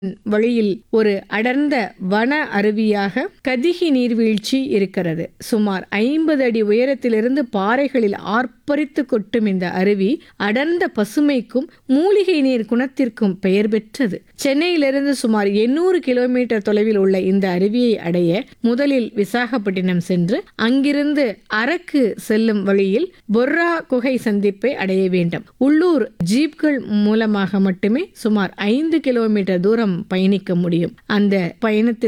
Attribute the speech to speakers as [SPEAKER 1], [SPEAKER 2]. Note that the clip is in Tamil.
[SPEAKER 1] வழியில் ஒரு அடர்ந்த வன அருவியாக கதிகி நீர்வீழ்ச்சி இருக்கிறது சுமார் ஐம்பது அடி உயரத்திலிருந்து பாறைகளில் ஆர்ப்பரித்து கொட்டும் இந்த அருவி அடர்ந்த பசுமைக்கும் மூலிகை நீர் குணத்திற்கும் பெயர் பெற்றது சென்னையிலிருந்து சுமார் எண்ணூறு கிலோமீட்டர் தொலைவில் உள்ள இந்த அருவியை அடைய முதலில் விசாகப்பட்டினம் சென்று அங்கிருந்து அரக்கு செல்லும் வழியில் பொர்ரா குகை சந்திப்பை அடைய வேண்டும் உள்ளூர் ஜீப்கள் மூலமாக மட்டுமே சுமார் ஐந்து கிலோமீட்டர் தூரம் பயணிக்க முடியும் அந்த பயணத்திற்கு